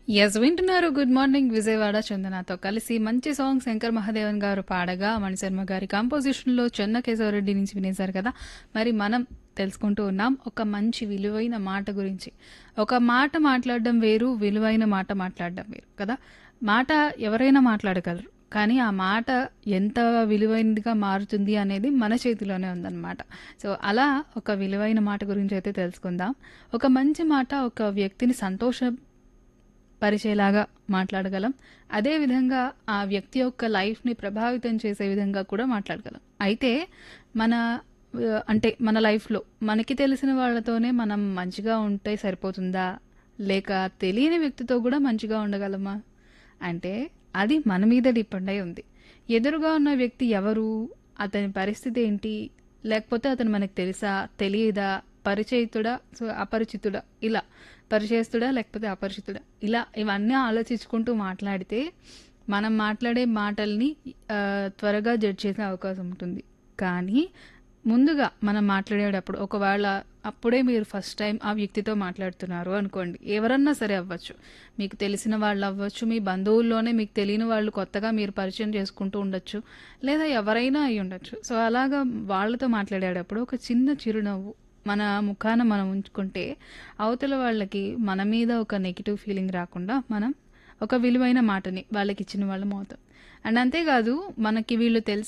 yes వింటున్నారు good morning Vijayawada చందనతో కలిసి మంచి సాంగ్ శంకర్ మహాదేవన్ గారు పాడగా మణిశర్మ గారి కంపోజిషన్లో చెన్న కేశవరెడ్డి నుంచి వినేశారు కదా మరి మనం తెలుసుకుంటూ ఉన్నాం ఒక మంచి విలువైన మాట గురించి ఒక మాట మాట్లాడడం వేరు విలువైన మాట మాట్లాడడం వేరు కదా మాట ఎవరైనా మాట్లాడగలరు కానీ ఆ మాట ఎంత విలువైనదిగా మారుతుంది అనేది మన చేతిలోనే ఉందన్నమాట సో అలా ఒక విలువైన మాట గురించి అయితే తెలుసుకుందాం ఒక మంచి మాట ఒక వ్యక్తిని సంతోష పరిచేలాగా మాట్లాడగలం అదేవిధంగా ఆ వ్యక్తి యొక్క లైఫ్ని ప్రభావితం చేసే విధంగా కూడా మాట్లాడగలం అయితే మన ఆ, అంటే మన లైఫ్లో మనకి తెలిసిన వాళ్ళతోనే మనం మంచిగా ఉంటే సరిపోతుందా లేక తెలియని వ్యక్తితో కూడా మంచిగా ఉండగలమా అంటే అది మన మీద డిపెండ్ అయి ఉంది ఎదురుగా ఉన్న వ్యక్తి ఎవరు అతని పరిస్థితి ఏంటి లేకపోతే అతను మనకు తెలుసా తెలియదా పరిచయితుడా సో అపరిచితుడా ఇలా పరిచయస్తుడా లేకపోతే అపరిచితుడా ఇలా ఇవన్నీ ఆలోచించుకుంటూ మాట్లాడితే మనం మాట్లాడే మాటల్ని ఆ, త్వరగా జడ్జ్ చేసే అవకాశం ఉంటుంది కానీ ముందుగా మనం మాట్లాడేటప్పుడు ఒకవేళ అప్పుడే మీరు ఫస్ట్ టైం ఆ వ్యక్తితో మాట్లాడుతున్నారు అనుకోండి ఎవరన్నా సరే అవ్వచ్చు మీకు తెలిసిన వాళ్ళు అవ్వచ్చు మీ బంధువుల్లోనే మీకు తెలియని వాళ్ళు కొత్తగా మీరు పరిచయం చేసుకుంటూ ఉండొచ్చు లేదా ఎవరైనా అయి ఉండొచ్చు సో అలాగా వాళ్ళతో మాట్లాడేటప్పుడు ఒక చిన్న చిరునవ్వు మన ముఖాన మనం ఉంచుకుంటే అవతల వాళ్ళకి మన మీద ఒక నెగిటివ్ ఫీలింగ్ రాకుండా మనం ఒక విలువైన మాటని వాళ్ళకి ఇచ్చిన వాళ్ళం అవుతాం అండ్ అంతేకాదు మనకి వీళ్ళు తెలిసి